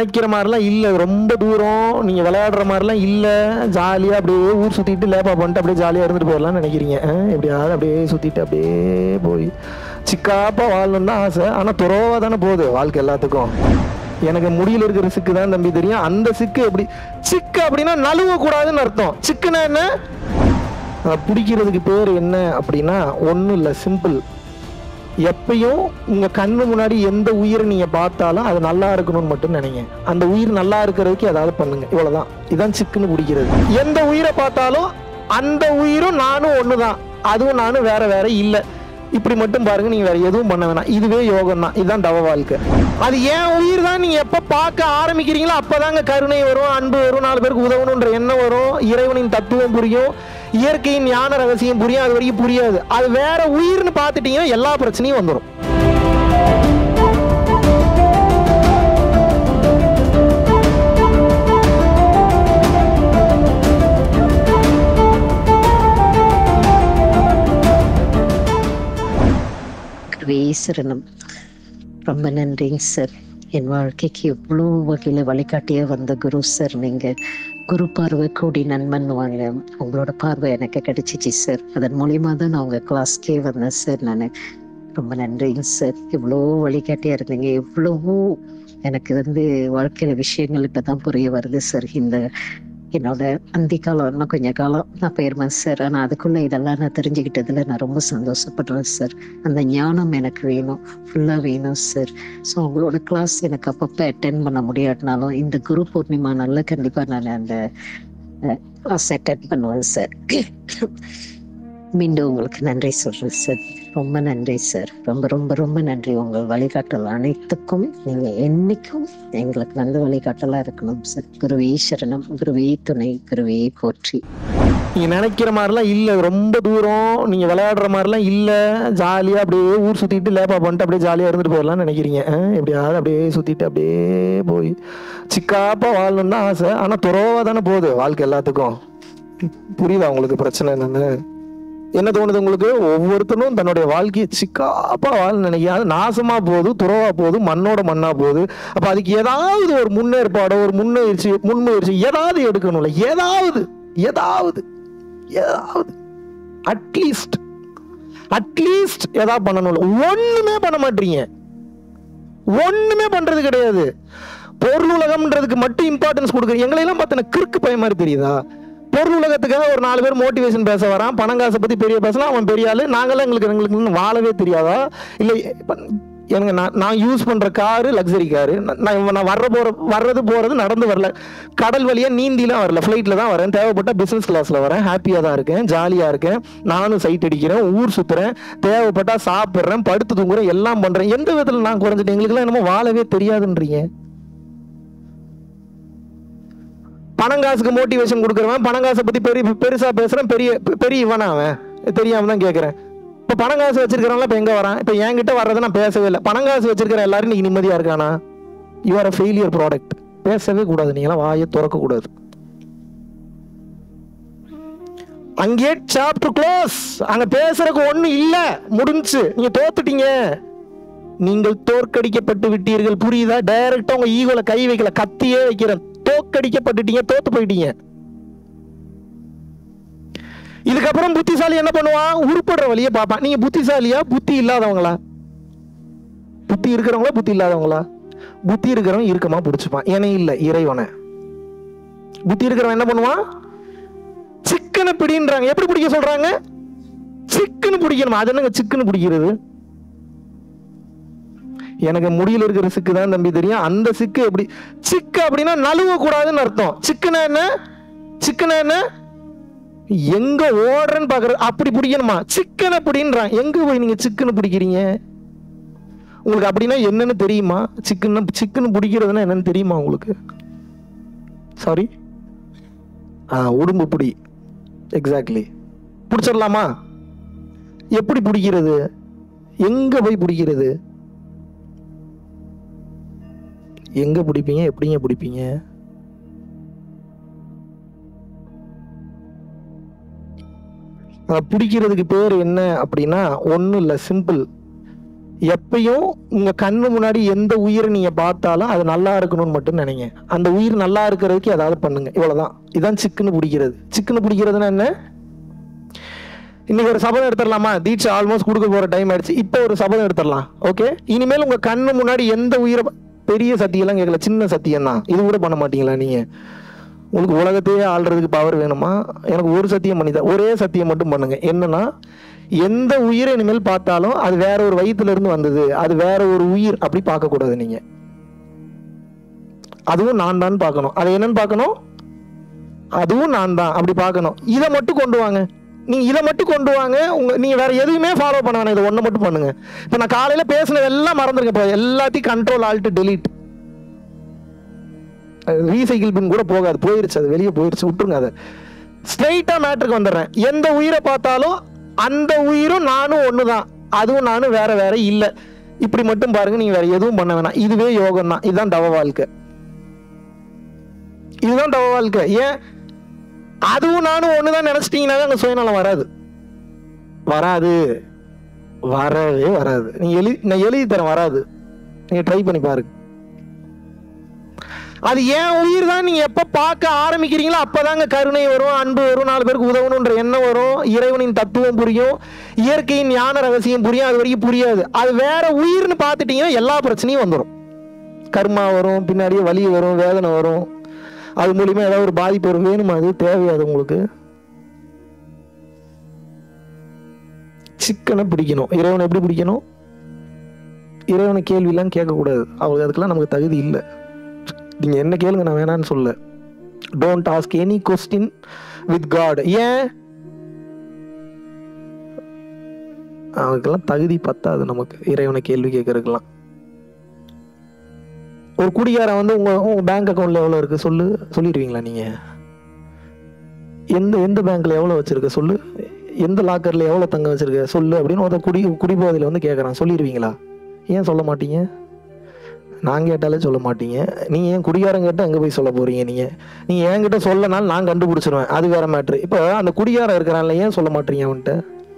நினைக்கிற மாதிரிலாம் இல்லை ரொம்ப தூரம் நீங்கள் விளையாடுற மாதிரிலாம் இல்லை ஜாலியாக அப்படியே ஊர் சுற்றிட்டு லேப்பா பண்ணிட்டு அப்படியே ஜாலியாக இருந்துட்டு போயிடலாம்னு நினைக்கிறீங்க ஆ, எப்படியாவது அப்படியே சுற்றிட்டு அப்படியே போய் சிக்காப்பா வாழணும்னு தான் ஆசை ஆனால் துறவாக தானே போகுது வாழ்க்கை எல்லாத்துக்கும் எனக்கு முடியல இருக்கிற சிக்கு தான் தம்பி தெரியும் அந்த சிக்கு எப்படி சிக்கு அப்படின்னா நழுவ கூடாதுன்னு அர்த்தம் சிக்குனா என்ன அஹ் பிடிக்கிறதுக்கு பேர் என்ன அப்படின்னா ஒன்றும் இல்லை சிம்பிள் எப்பயும் உங்க கண்ணு முன்னாடி எந்த உயிரை நீங்க பார்த்தாலும் அது நல்லா இருக்கணும்னு மட்டும் நினைங்க அந்த உயிர் நல்லா இருக்கிறதுக்கு ஏதாவது பண்ணுங்க இவ்வளவுதான் இதான் சிக்குன்னு பிடிக்கிறது எந்த உயிரை பார்த்தாலும் அந்த உயிரும் நானும் ஒண்ணுதான் அதுவும் நானும் வேற வேற இல்லை இப்படி மட்டும் பாருங்க நீங்க வேற எதுவும் பண்ண வேணாம் இதுவே யோகம் தான் இதுதான் தவ வாழ்க்கை அது ஏன் உயிர் தான் நீங்க எப்ப பார்க்க ஆரம்பிக்கிறீங்களோ அப்பதாங்க கருணை வரும் அன்பு வரும் நாலு பேருக்கு உதவணுன்ற எண்ணம் வரும் இறைவனின் தத்துவம் புரியும் இயற்கையின் ஞான ரகசியம் புரியும் அது வரைக்கும் புரியாது அது வேற உயிர்னு பார்த்துட்டீங்கன்னா எல்லா பிரச்சனையும் வந்துடும் ஈஸ்வரனும் ரொம்ப நன்றிங்க சார் என் வாழ்க்கைக்கு எவ்வளோ வகையில் வழிகாட்டியே வந்த குரு சார் நீங்கள் குரு பார்வை கூடி நண்பன்னுவாங்க உங்களோட பார்வை எனக்கு கிடைச்சிச்சு சார் அதன் மூலியமாக தான் நான் உங்கள் கிளாஸ்க்கே வந்தேன் சார் நான் ரொம்ப நன்றிங்க சார் இவ்வளோ வழிகாட்டியாக இருந்தீங்க எவ்வளவோ எனக்கு வந்து வாழ்க்கையில விஷயங்கள் இப்போ தான் புரிய வருது சார் இந்த என்னோட அந்தி காலம் இன்னும் கொஞ்சம் காலம் நான் போயிருவேன் சார் ஆனால் அதுக்குள்ளே இதெல்லாம் நான் தெரிஞ்சுக்கிட்டதுல நான் ரொம்ப சந்தோஷப்படுறேன் சார் அந்த ஞானம் எனக்கு வேணும் ஃபுல்லாக வேணும் சார் ஸோ உங்களோட கிளாஸ் எனக்கு அப்பப்போ அட்டென்ட் பண்ண முடியாட்டினாலும் இந்த குரு பூர்ணிமா நாளில் கண்டிப்பாக நான் அந்த கிளாஸ் அட்டென்ட் பண்ணுவேன் சார் மீண்டும் உங்களுக்கு நன்றி சொல்கிறேன் சார் ரொம்ப நன்றி சார் ரொம்ப ரொம்ப ரொம்ப நன்றி உங்கள் வழிகாட்டல் அனைத்துக்கும் நீங்கள் என்னைக்கும் எங்களுக்கு நல்ல வழிகாட்டலாக இருக்கணும் சார் குருவே சரணம் குருவே துணை குருவே போற்றி நீங்க நினைக்கிற மாதிரிலாம் இல்லை ரொம்ப தூரம் நீங்க விளையாடுற மாதிரிலாம் இல்லை ஜாலியாக அப்படியே ஊர் சுத்திட்டு லேப்பா பண்ணிட்டு அப்படியே ஜாலியாக இருந்துட்டு போயிடலாம்னு நினைக்கிறீங்க ஆ, எப்படியாவது அப்படியே சுத்திட்டு அப்படியே போய் சிக்காப்பா வாழணும்னு தான் ஆசை ஆனால் துறவாக தானே போகுது வாழ்க்கை எல்லாத்துக்கும் புரியுதா உங்களுக்கு பிரச்சனை என்னன்னு என்ன தோணுது உங்களுக்கு ஒவ்வொருத்தனும் தன்னுடைய வாழ்க்கையை சிக்காப்பா வாழ நினைக்க அது நாசமா போகுது துறவா போகுது மண்ணோட மண்ணா போகுது அப்ப அதுக்கு ஏதாவது ஒரு முன்னேற்பாடோ ஒரு முன்முயற்சி முன்முயற்சி ஏதாவது எடுக்கணும்ல ஏதாவது ஏதாவது ஏதாவது அட்லீஸ்ட் அட்லீஸ்ட் ஏதாவது பண்ணணும்ல ஒண்ணுமே பண்ண மாட்டீங்க ஒண்ணுமே பண்றது கிடையாது பொருள் உலகம்ன்றதுக்கு மட்டும் இம்பார்ட்டன்ஸ் கொடுக்குறீங்க எங்களை எல்லாம் பார்த்தா கிறுக்கு பய மாதிரி தெரியுதா பொருள் உலகத்துக்காக ஒரு நாலு பேர் மோட்டிவேஷன் பேச வரான் பணம் காசை பத்தி பெரிய பேசலாம் அவன் பெரிய ஆளு நாங்களாம் எங்களுக்கு எங்களுக்கு இன்னும் வாழவே தெரியாதா இல்லை இப்ப எனக்கு நான் நான் யூஸ் பண்ற காரு லக்ஸரி காரு நான் இவன் நான் வர்ற போற வர்றது போறது நடந்து வரல கடல் வழியா நீந்திலாம் வரல ஃப்ளைட்ல தான் வரேன் தேவைப்பட்ட பிசினஸ் கிளாஸ்ல வரேன் ஹாப்பியா தான் இருக்கேன் ஜாலியா இருக்கேன் நானும் சைட் அடிக்கிறேன் ஊர் சுத்துறேன் தேவைப்பட்டா சாப்பிட்றேன் படுத்து தூங்குறேன் எல்லாம் பண்றேன் எந்த விதத்துல நான் குறைஞ்சிட்டேன் எங்களுக்குலாம் என்னமோ வாழவே தெரியாதுன்றீங்க பணம் காசுக்கு மோட்டிவேஷன் கொடுக்குறவன் பணம் காசை பத்தி பெரிய பெருசா பேசுறேன் பெரிய பெரிய இவனா அவன் தெரியாம தான் கேட்கறேன் இப்போ பணம் காசு வச்சிருக்கிறவன்லாம் இப்போ எங்க வரான் இப்போ என்கிட்ட வர்றதை நான் பேசவே இல்லை பணம் காசு வச்சிருக்கிற எல்லாரும் இன்னைக்கு நிம்மதியா இருக்கானா you are a failure product பேசவே கூடாது நீங்களாம் வாயை திறக்க கூடாது அங்கேயே சாப்டர் க்ளோஸ் அங்க பேசுறதுக்கு ஒண்ணும் இல்ல முடிஞ்சு நீங்க தோத்துட்டீங்க நீங்கள் தோற்கடிக்கப்பட்டு விட்டீர்கள் புரியுதா டைரக்டா உங்க ஈகோல கை வைக்கல கத்தியே வைக்கிறேன் தோற்கடிக்கப்பட்டுட்டீங்க தோத்து போயிட்டீங்க இதுக்கப்புறம் புத்திசாலி என்ன பண்ணுவான் உருப்படுற வழியை பார்ப்பான் நீங்க புத்திசாலியா புத்தி இல்லாதவங்களா புத்தி இருக்கிறவங்களா புத்தி இல்லாதவங்களா புத்தி இருக்கிறவன் இருக்கமா பிடிச்சுப்பான் ஏனே இல்ல இறைவனை புத்தி இருக்கிறவன் என்ன பண்ணுவான் சிக்கனை பிடின்றாங்க எப்படி பிடிக்க சொல்றாங்க சிக்குன்னு பிடிக்கணும் அது என்னங்க சிக்குன்னு பிடிக்கிறது எனக்கு முடியல இருக்கிற சிக்கு தான் தம்பி தெரியும் அந்த சிக்கு எப்படி சிக்கு அப்படின்னா நழுவ கூடாதுன்னு அர்த்தம் சிக்குனா என்ன சிக்குனா என்ன எங்க ஓடுறேன்னு பாக்குறது அப்படி பிடிக்கணுமா சிக்கனை பிடின்றான் எங்க போய் நீங்க சிக்கனை பிடிக்கிறீங்க உங்களுக்கு அப்படின்னா என்னன்னு தெரியுமா சிக்கன் சிக்கன் பிடிக்கிறதுனா என்னன்னு தெரியுமா உங்களுக்கு சாரி ஆ உடும்பு பிடி எக்ஸாக்ட்லி பிடிச்சிடலாமா எப்படி பிடிக்கிறது எங்க போய் பிடிக்கிறது எங்க பிடிப்பீங்க எப்படிங்க பிடிப்பீங்க அதை பிடிக்கிறதுக்கு பேர் என்ன அப்படின்னா ஒன்றும் இல்லை சிம்பிள் எப்பயும் உங்க கண்ணு முன்னாடி எந்த உயிரை நீங்க பார்த்தாலும் அது நல்லா இருக்கணும்னு மட்டும் நினைங்க அந்த உயிர் நல்லா இருக்கிறதுக்கு ஏதாவது பண்ணுங்க இவ்வளவுதான் இதான் சிக்குன்னு பிடிக்கிறது சிக்குன்னு பிடிக்கிறதுனா என்ன இன்னைக்கு ஒரு சபதம் எடுத்துடலாமா தீட்சை ஆல்மோஸ்ட் கொடுக்க போற டைம் ஆயிடுச்சு இப்போ ஒரு சபதம் எடுத்துடலாம் ஓகே இனிமேல் உங்க கண்ணு முன்னாடி எந்த உயிரை பா- பெரிய சத்தியெல்லாம் கேட்கல சின்ன சத்தியம் தான் இது கூட பண்ண மாட்டீங்களா நீங்க உங்களுக்கு உலகத்தையே ஆள்றதுக்கு பவர் வேணுமா எனக்கு ஒரு சத்தியம் பண்ணிதான் ஒரே சத்தியம் மட்டும் பண்ணுங்க என்னன்னா எந்த உயிரை இனிமேல் பார்த்தாலும் அது வேற ஒரு வயித்துல இருந்து வந்தது அது வேற ஒரு உயிர் அப்படி பார்க்க கூடாது நீங்க அதுவும் நான் தான் பார்க்கணும் அது என்னன்னு பார்க்கணும் அதுவும் நான் தான் அப்படி பார்க்கணும் இதை மட்டும் கொண்டு வாங்க நீங்க இதை மட்டும் கொண்டு வாங்க உங்க நீங்க வேற எதுவுமே ஃபாலோ பண்ண வேணாம் இதை ஒண்ணு மட்டும் பண்ணுங்க இப்ப நான் காலையில பேசினது எல்லாம் மறந்துருங்க இப்போ எல்லாத்தையும் control alt delete recycle bin கூட போகாது போயிருச்சு அது வெளியே போயிருச்சு விட்டுருங்க அதை ஸ்ட்ரைட்டா மேட்ருக்கு வந்துடுறேன் எந்த உயிரை பார்த்தாலும் அந்த உயிரும் நானும் ஒண்ணுதான் அதுவும் நானும் வேற வேற இல்ல இப்படி மட்டும் பாருங்க நீங்க வேற எதுவும் பண்ண வேணாம் இதுவே யோகம் தான் இதுதான் தவ வாழ்க்கை இதுதான் தவ வாழ்க்கை ஏன் அதுவும் நானும் ஒண்ணுதான் நினைச்சிட்டீங்கன்னா அங்க சுயநலம் வராது வராது வரவே வராது நீங்க எழுதி நான் எழுதி தரேன் வராது நீங்க ட்ரை பண்ணி பாருங்க அது ஏன் உயிர் தான் நீங்க எப்ப பார்க்க ஆரம்பிக்கிறீங்களோ அப்பதாங்க கருணை வரும் அன்பு வரும் நாலு பேருக்கு உதவணுன்ற எண்ணம் வரும் இறைவனின் தத்துவம் புரியும் இயற்கையின் ஞான ரகசியம் புரியும் அது வரைக்கும் புரியாது அது வேற உயிர்னு பார்த்துட்டீங்கன்னா எல்லா பிரச்சனையும் வந்துடும் கர்மா வரும் பின்னாடியே வலி வரும் வேதனை வரும் அது மூலியமா ஏதாவது ஒரு பாதிப்பு வரும் வேணுமா அது தேவையாது உங்களுக்கு சிக்கனை பிடிக்கணும் இறைவனை எப்படி பிடிக்கணும் இறைவனை கேள்வியெல்லாம் கேட்கக்கூடாது அவங்களுக்கு அதுக்கெல்லாம் நமக்கு தகுதி இல்லை நீங்க என்ன கேளுங்க நான் வேணான்னு சொல்ல don't ask any question with god ஏன் அவனுக்கெல்லாம் தகுதி பத்தாது நமக்கு இறைவனை கேள்வி கேட்கறதுக்கெல்லாம் ஒரு குடிகாரன் வந்து உங்க உங்க பேங்க் அக்கவுண்ட்ல எவ்வளவு இருக்கு சொல்லு சொல்லிடுவீங்களா நீங்க எந்த எந்த பேங்க்ல எவ்வளவு வச்சிருக்க சொல்லு எந்த லாக்கர்ல எவ்வளவு தங்க வச்சிருக்க சொல்லு அப்படின்னு ஒருத்தன் குடி குடிபோதையில வந்து கேட்கறான் சொல்லிடுவீங்களா ஏன் சொல்ல மாட்டீங்க நான் கேட்டாலே சொல்ல மாட்டீங்க நீங்க ஏன் குடிகாரன் கேட்டு அங்க போய் சொல்ல போறீங்க நீங்க நீங்க என்கிட்ட சொல்லனாலும் நான் கண்டுபிடிச்சிருவேன் அது வேற மேட்ரு இப்போ அந்த குடிகாரன் இருக்கிறான்ல ஏன் சொல்ல மாட்டீங்க அவன்கிட்ட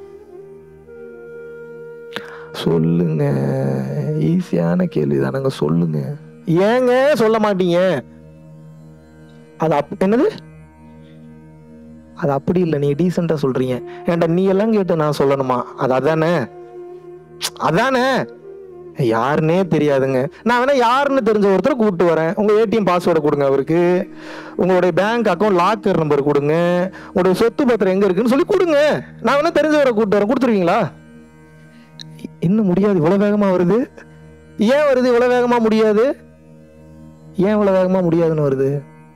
சொல்லுங்க ஈஸியான கேள்வி தானங்க சொல்லுங்க ஏங்க சொல்ல மாட்டீங்க அது அப் என்னது அது அப்படி இல்லை நீங்க டீசெண்டா சொல்றீங்க ஏன்டா நீ எல்லாம் கேட்டு நான் சொல்லணுமா அது அதானே அதானே யாருன்னே தெரியாதுங்க நான் வேணா யாருன்னு தெரிஞ்ச ஒருத்தரை கூப்பிட்டு வரேன் உங்க ஏடிஎம் பாஸ்வேர்டை கொடுங்க அவருக்கு உங்களுடைய பேங்க் அக்கௌண்ட் லாக்கர் நம்பர் கொடுங்க உங்களுடைய சொத்து பத்திரம் எங்க இருக்குன்னு சொல்லி கொடுங்க நான் வேணா தெரிஞ்சவரை கூப்பிட்டு வரேன் கொடுத்துருவீங்களா இன்னும் முடியாது இவ்வளவு வேகமா வருது ஏன் வருது இவ்வளவு வேகமா முடியாது ஏன் இவ்வளவு வேகமா முடியாதுன்னு வருது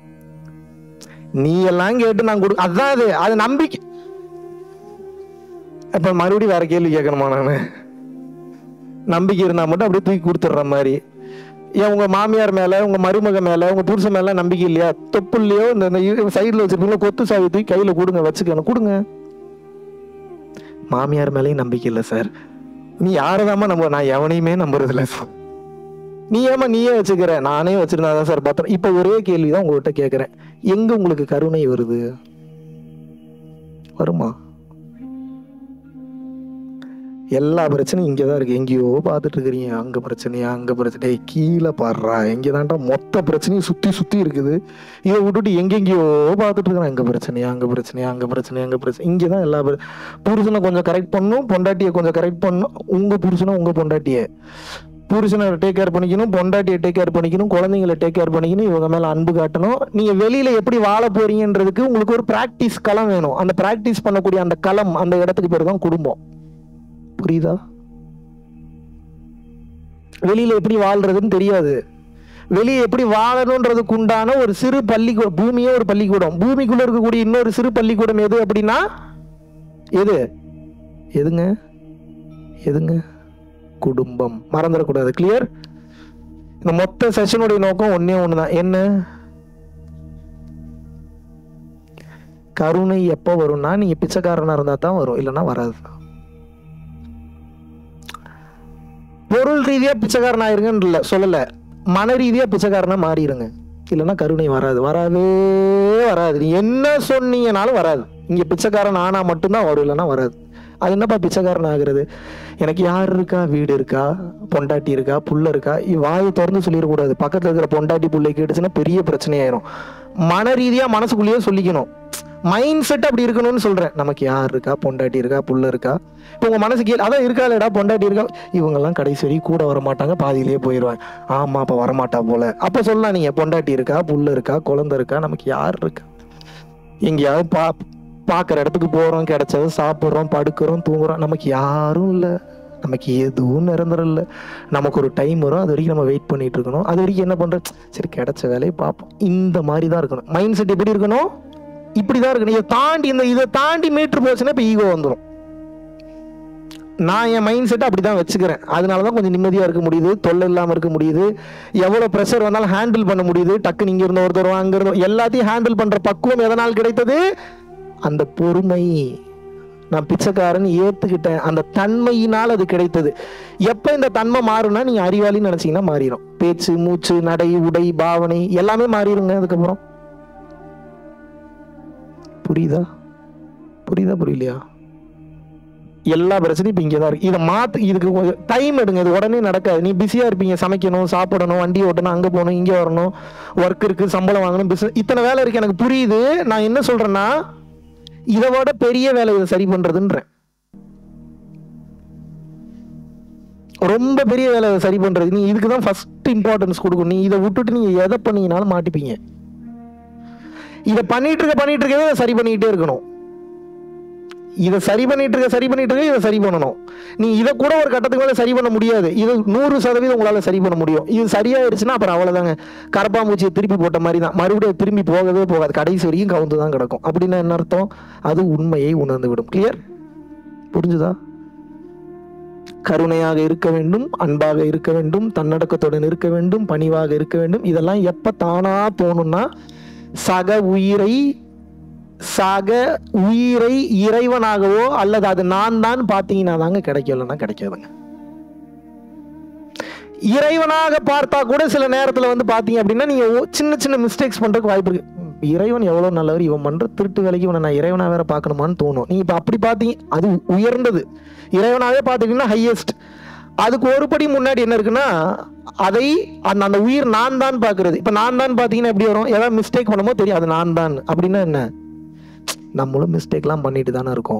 நீ எல்லாம் கேட்டு நான் கொடு அதான் அது அது நம்பிக்கை இப்ப மறுபடியும் வேற கேள்வி கேட்கணுமா நானு நம்பிக்கை இருந்தா மட்டும் அப்படியே தூக்கி கொடுத்துட்ற மாதிரி ஏன் உங்க மாமியார் மேல உங்க மருமக மேல உங்க புருஷன் மேல நம்பிக்கை இல்லையா தொப்புலையோ இந்த சைடுல வச்சிருப்பீங்களா கொத்து சாவி தூக்கி கையில கொடுங்க வச்சுக்கணும் கொடுங்க மாமியார் மேலேயும் நம்பிக்கை இல்லை சார் நீ யாரதாம்மா நம்ப நான் எவனையுமே நம்புறது இல்லை சார் நீ ஏமா நீயே வச்சுக்கிற நானே வச்சிருந்தாதான் சார் பத்திரம் இப்ப ஒரே கேள்விதான் உங்ககிட்ட கேட்கறேன் எங்க உங்களுக்கு கருணை வருது வருமா எல்லா பிரச்சனையும் இங்கே தான் இருக்கு எங்கேயோ பார்த்துட்டு இருக்கிறீங்க அங்க பிரச்சனையா அங்க பிரச்சனை டேய், கீழே பாடுறா எங்கே தான்டா மொத்த பிரச்சனையும் சுத்தி சுத்தி இருக்குது இதை விட்டுட்டு எங்கெங்கேயோ பார்த்துட்டு இருக்கிறேன் அங்க பிரச்சனையா அங்க பிரச்சனையா அங்க பிரச்சனையா அங்க பிரச்சனை இங்கே தான் எல்லா பிர- புருஷனை கொஞ்சம் கரெக்ட் பண்ணும் பொண்டாட்டியை கொஞ்சம் கரெக்ட் பண்ணும் உங்க புருஷனை உங்க பொண்டாட்டியை புருஷனை டேக் கேர் பண்ணிக்கணும் பொண்டாட்டியை டேக் கேர் பண்ணிக்கணும் குழந்தைங்களை டேக் கேர் பண்ணிக்கணும் இவங்க மேல அன்பு காட்டணும் நீங்க வெளியில எப்படி வாழ போறீங்கன்றதுக்கு உங்களுக்கு ஒரு பிராக்டிஸ் களம் வேணும் அந்த பிராக்டிஸ் பண்ணக்கூடிய அந்த களம் அந்த இடத்துக்கு பேர் தான் குடும்பம் புரியுதா வெளியில எப்படி வாழ்றதுன்னு தெரியாது வெளியே எப்படி வாழணுன்றதுக்கு உண்டான ஒரு சிறு பள்ளிக்கூடம் பூமியே ஒரு பள்ளிக்கூடம் பூமிக்குள்ள இருக்கக்கூடிய இன்னொரு சிறு பள்ளிக்கூடம் எது அப்படின்னா எது எதுங்க எதுங்க குடும்பம் மறந்துடக்கூடாது கிளியர் இந்த மொத்த செஷனுடைய நோக்கம் ஒன்னே ஒண்ணுதான் என்ன கருணை எப்போ வரும்னா நீங்க பிச்சைக்காரனா இருந்தா தான் வரும் இல்லைன்னா வராது பொருள் ரீதியா பிச்சைக்காரன் ஆயிருங்கன்னு இல்ல சொல்லல மன ரீதியா பிச்சைக்காரனா மாறிடுங்க இல்லைன்னா கருணை வராது வரவே வராது நீ என்ன சொன்னீங்கனாலும் வராது இங்க பிச்சைக்காரன் ஆனா மட்டும்தான் வரும் இல்லைன்னா வராது அது என்னப்பா பிச்சைக்காரன் ஆகுறது எனக்கு யார் இருக்கா வீடு இருக்கா பொண்டாட்டி இருக்கா புள்ள இருக்கா இ- வாயை திறந்து சொல்லிடக்கூடாது பக்கத்தில் இருக்கிற பொண்டாட்டி புள்ளை கேட்டுச்சுன்னா பெரிய பிரச்சனையாயிரும் மன ரீதியாக மனசுக்குள்ளேயே சொல்லிக்கணும் மைண்ட் செட் அப்படி இருக்கணும்னு சொல்றேன் நமக்கு யார் இருக்கா பொண்டாட்டி இருக்கா புள்ள இருக்கா இப்போ உங்க மனசு கேள் அதான் இருக்கா இல்லடா பொண்டாட்டி இருக்கா இவங்கெல்லாம் கடைசி வரைக்கும் கூட வர மாட்டாங்க பாதியிலேயே போயிடுவாங்க ஆமா அப்ப வரமாட்டா போல அப்ப சொல்லலாம் நீங்க பொண்டாட்டி இருக்கா புள்ள இருக்கா குழந்தை இருக்கா நமக்கு யார் இருக்கா எங்கேயாவது பா பார்க்குற இடத்துக்கு போறோம் கிடைச்சதை சாப்பிட்றோம் படுக்கிறோம் தூங்குறோம் நமக்கு யாரும் இல்லை நமக்கு எதுவும் நிரந்தரம் இல்லை நமக்கு ஒரு டைம் வரும் அது வரைக்கும் நம்ம வெயிட் பண்ணிட்டு இருக்கணும் அது வரைக்கும் என்ன பண்றோம் சரி கிடைச்ச வேலையை பார்ப்போம் இந்த மாதிரி தான் இருக்கணும் மைண்ட் செட் எப்படி இருக்கணும் இப்படி தான் இருக்கணும் இதை தாண்டி இந்த இதை தாண்டி மீட்டர் போச்சுன்னா இப்போ ஈகோ வந்துடும் நான் என் மைண்ட் செட்டை அப்படி தான் வச்சுக்கிறேன் அதனால தான் கொஞ்சம் நிம்மதியாக இருக்க முடியுது தொல்லை இல்லாமல் இருக்க முடியுது எவ்வளோ ப்ரெஷர் வந்தாலும் ஹேண்டில் பண்ண முடியுது டக்குன்னு இங்கே இருந்த ஒருத்தர் அங்கே இருந்தோம் எல்லாத்தையும் ஹேண்டில் பண்ணுற பக்குவம் எதனால் கிடைத்தது அந்த பொறுமை நான் பிச்சைக்காரன் ஏற்றுக்கிட்டேன் அந்த தன்மையினால் அது கிடைத்தது எப்போ இந்த தன்மை மாறும்னா நீங்கள் அறிவாளின்னு நினச்சிங்கன்னா மாறிடும் பேச்சு மூச்சு நடை உடை பாவனை எல்லாமே மாறிடுங்க அதுக்கப்புறம் புரியுதா புரியுதா புரியலையா எல்லா பிரச்சனையும் இப்போ இங்கே தான் இருக்கு இதை மாற்று இதுக்கு கொஞ்சம் டைம் எடுங்க இது உடனே நடக்காது நீ பிஸியாக இருப்பீங்க சமைக்கணும் சாப்பிடணும் வண்டி ஓட்டணும் அங்கே போகணும் இங்கே வரணும் ஒர்க் இருக்குது சம்பளம் வாங்கணும் பிஸ்னஸ் இத்தனை வேலை இருக்குது எனக்கு புரியுது நான் என்ன சொல்கிறேன்னா இதை விட பெரிய வேலை இதை சரி பண்ணுறதுன்றேன் ரொம்ப பெரிய வேலை இதை சரி பண்ணுறது நீ இதுக்கு தான் ஃபர்ஸ்ட் இம்பார்ட்டன்ஸ் கொடுக்கணும் நீ இதை விட்டுட்டு நீங்கள் எதை பண்ணீங்கனாலும் மாட்டிப்பீங்க இதை பண்ணிட்டு இருக்க பண்ணிட்டு இருக்கவே இதை சரி பண்ணிக்கிட்டே இருக்கணும் இதை சரி பண்ணிட்டு இருக்க சரி பண்ணிட்டு இருக்க இதை சரி பண்ணணும் நீ இதை கூட ஒரு கட்டத்துக்கு மேலே சரி பண்ண முடியாது இது நூறு சதவீதம் உங்களால் சரி பண்ண முடியும் இது சரியாயிருச்சுன்னா அப்புறம் அவ்வளோதாங்க கரப்பாம்பூச்சியை திருப்பி போட்ட மாதிரி தான் மறுபடியும் திரும்பி போகவே போகாது கடைசி வரைக்கும் கவுந்து தான் கிடக்கும் அப்படின்னா என்ன அர்த்தம் அது உண்மையை உணர்ந்து விடும் கிளியர் புரிஞ்சுதா கருணையாக இருக்க வேண்டும் அன்பாக இருக்க வேண்டும் தன்னடக்கத்துடன் இருக்க வேண்டும் பணிவாக இருக்க வேண்டும் இதெல்லாம் எப்ப தானா தோணும்னா சக உயிரை சக உயிரை இறைவனாகவோ அல்லது அது நான் தான் பார்த்தீங்கன்னா தாங்க கிடைக்கும் இல்லைன்னா கிடைக்காதுங்க இறைவனாக பார்த்தா கூட சில நேரத்தில் வந்து பார்த்தீங்க அப்படின்னா நீங்கள் சின்ன சின்ன மிஸ்டேக்ஸ் பண்ணுறதுக்கு வாய்ப்பு இருக்கு ம், இறைவன் எவ்வளோ நல்லவர் இவன் பண்ணுற திருட்டு வேலைக்கு இவனை நான் இறைவனாக வேற பார்க்கணுமான்னு தோணும் நீங்கள் இப்போ அப்படி பார்த்தீங்க அது உயர்ந்தது இறைவனாகவே பார்த்துக்கிட்டீங்கன்னா ஹையஸ்ட் அதுக்கு ஒரு படி முன்னாடி என்ன இருக்குன்னா அதை அந்த அந்த உயிர் நான் தான் பார்க்கறது இப்போ நான் தான் பார்த்தீங்கன்னா எப்படி வரும் ஏதாவது மிஸ்டேக் பண்ணும்போது தெரியும் அது நான் தான் அப்படின்னா என்ன நம்மளும் மிஸ்டேக்லாம் பண்ணிட்டு தானே இருக்கோம்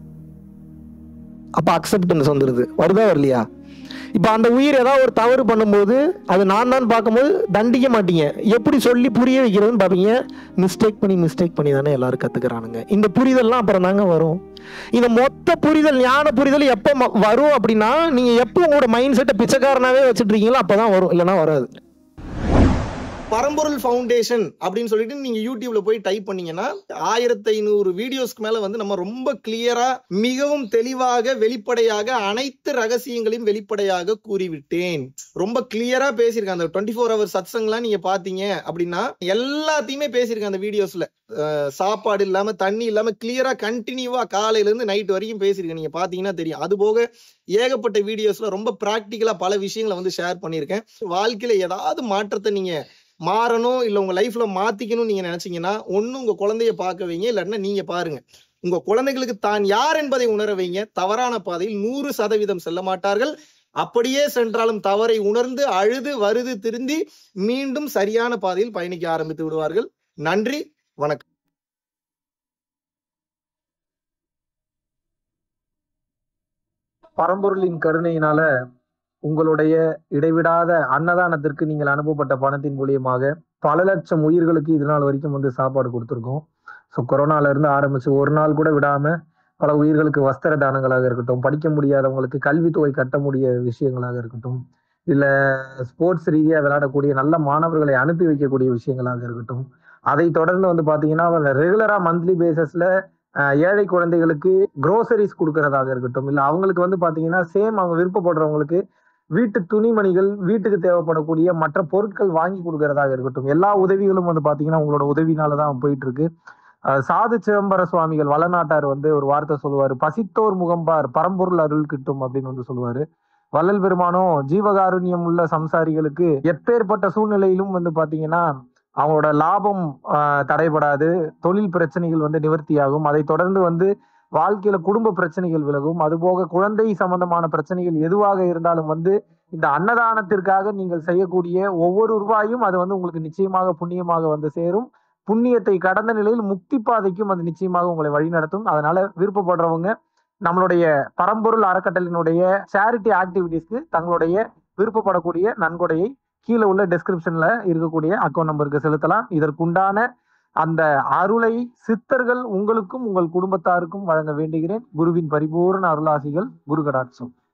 அப்போ அக்செப்டன்ஸ் வந்துடுது வருதா வரலையா இப்போ அந்த உயிர் ஏதாவது ஒரு தவறு பண்ணும்போது அது நான் தான் பார்க்கும்போது தண்டிக்க மாட்டீங்க எப்படி சொல்லி புரிய வைக்கிறதுன்னு பார்ப்பீங்க மிஸ்டேக் பண்ணி மிஸ்டேக் பண்ணி தானே எல்லாரும் கற்றுக்கிறானுங்க இந்த புரிதல்லாம் அப்புறம் தாங்க வரும் இந்த மொத்த புரிதல் ஞான புரிதல் எப்போ ம- வரும் அப்படின்னா நீங்கள் எப்போ உங்களோட மைண்ட் செட்டை பிச்சைக்காரனாவே வச்சுட்டு இருக்கீங்களோ அப்போ தான் வரும் இல்லைன்னா வராது பரம்பொருள் ஃபவுண்டேஷன் அப்படின்னு சொல்லிட்டு நீங்க யூடியூப்ல போய் டைப் பண்ணீங்கன்னா ஆயிரத்தி ஐநூறு வீடியோஸ்க்கு மேல வந்து நம்ம ரொம்ப கிளியரா மிகவும் தெளிவாக வெளிப்படையாக அனைத்து ரகசியங்களையும் வெளிப்படையாக கூறிவிட்டேன் ரொம்ப கிளியரா பேசியிருக்கேன் அந்த டுவெண்ட்டி ஃபோர் ஹவர் சத்சங்லாம் நீங்க பாத்தீங்க அப்படின்னா எல்லாத்தையுமே பேசியிருக்கேன் அந்த வீடியோஸ்ல அஹ் சாப்பாடு இல்லாம தண்ணி இல்லாம கிளியரா கண்டினியூவா காலையில இருந்து நைட் வரைக்கும் பேசியிருக்கேன் நீங்க பாத்தீங்கன்னா தெரியும் அது போக ஏகப்பட்ட வீடியோஸ்ல ரொம்ப பிராக்டிக்கலா பல விஷயங்களை வந்து ஷேர் பண்ணியிருக்கேன் வாழ்க்கையில ஏதாவது மாற்றத்தை நீங்க மாறணும் இல்ல உங்க லைஃப்ல மாத்திக்கணும்னு நீங்க நினைச்சீங்கன்னா ஒண்ணு உங்க குழந்தைய பார்க்க வைங்க இல்லாட்டினா நீங்க பாருங்க உங்க குழந்தைகளுக்கு தான் யார் என்பதை உணர வைங்க தவறான பாதையில் நூறு சதவீதம் செல்ல மாட்டார்கள் அப்படியே சென்றாலும் தவறை உணர்ந்து அழுது வருது திருந்தி மீண்டும் சரியான பாதையில் பயணிக்க ஆரம்பித்து விடுவார்கள் நன்றி வணக்கம் பரம்பொருளின் கருணையினால உங்களுடைய இடைவிடாத அன்னதானத்திற்கு நீங்கள் அனுப்பப்பட்ட பணத்தின் மூலியமாக பல லட்சம் உயிர்களுக்கு இது நாள் வரைக்கும் வந்து சாப்பாடு கொடுத்துருக்கோம் ஸோ கொரோனால இருந்து ஆரம்பிச்சு ஒரு நாள் கூட விடாம பல உயிர்களுக்கு வஸ்திர தானங்களாக இருக்கட்டும் படிக்க முடியாதவங்களுக்கு கல்வித்தொகை கட்ட முடிய விஷயங்களாக இருக்கட்டும் இல்ல ஸ்போர்ட்ஸ் ரீதியா விளையாடக்கூடிய நல்ல மாணவர்களை அனுப்பி வைக்கக்கூடிய விஷயங்களாக இருக்கட்டும் அதை தொடர்ந்து வந்து பாத்தீங்கன்னா ரெகுலரா மந்த்லி பேசிஸ்ல ஏழை குழந்தைகளுக்கு க்ரோசரிஸ் கொடுக்கறதாக இருக்கட்டும் இல்ல அவங்களுக்கு வந்து பாத்தீங்கன்னா சேம் அவங்க விருப்பப்படுறவங்களுக்கு வீட்டு துணிமணிகள் வீட்டுக்கு தேவைப்படக்கூடிய மற்ற பொருட்கள் வாங்கி கொடுக்கறதாக இருக்கட்டும் எல்லா உதவிகளும் வந்து பாத்தீங்கன்னா உங்களோட உதவினால தான் போயிட்டு இருக்கு அஹ் சாது சிதம்பர சுவாமிகள் வளநாட்டார் வந்து ஒரு வார்த்தை சொல்லுவாரு பசித்தோர் முகம்பார் பரம்பொருள் அருள் கிட்டும் அப்படின்னு வந்து சொல்லுவாரு வள்ளல் பெருமானும் ஜீவகாருண்யம் உள்ள சம்சாரிகளுக்கு எப்பேற்பட்ட சூழ்நிலையிலும் வந்து பாத்தீங்கன்னா அவங்களோட லாபம் ஆஹ், தடைபடாது தொழில் பிரச்சனைகள் வந்து நிவர்த்தியாகும் அதை தொடர்ந்து வந்து வாழ்க்கையில குடும்ப பிரச்சனைகள் விலகும் அதுபோக குழந்தை சம்பந்தமான பிரச்சனைகள் எதுவாக இருந்தாலும் வந்து இந்த அன்னதானத்திற்காக நீங்கள் செய்யக்கூடிய ஒவ்வொரு ரூபாயும் அது வந்து உங்களுக்கு நிச்சயமாக புண்ணியமாக வந்து சேரும் புண்ணியத்தை கடந்த நிலையில் முக்தி பாதைக்கும் அது நிச்சயமாக உங்களை வழிநடத்தும் அதனால விருப்பப்படுறவங்க நம்மளுடைய பரம்பொருள் அறக்கட்டளையினுடைய சேரிட்டி ஆக்டிவிட்டீஸ்க்கு தங்களுடைய விருப்பப்படக்கூடிய நன்கொடையை கீழே உள்ள டெஸ்கிரிப்ஷன்ல இருக்கக்கூடிய அக்கௌண்ட் நம்பருக்கு செலுத்தலாம் இதற்குண்டான அந்த அருளை சித்தர்கள் உங்களுக்கும் உங்கள் குடும்பத்தாருக்கும் வழங்க வேண்டுகிறேன் குருவின் பரிபூர்ண அருளாசிகள் குரு கடாட்சம்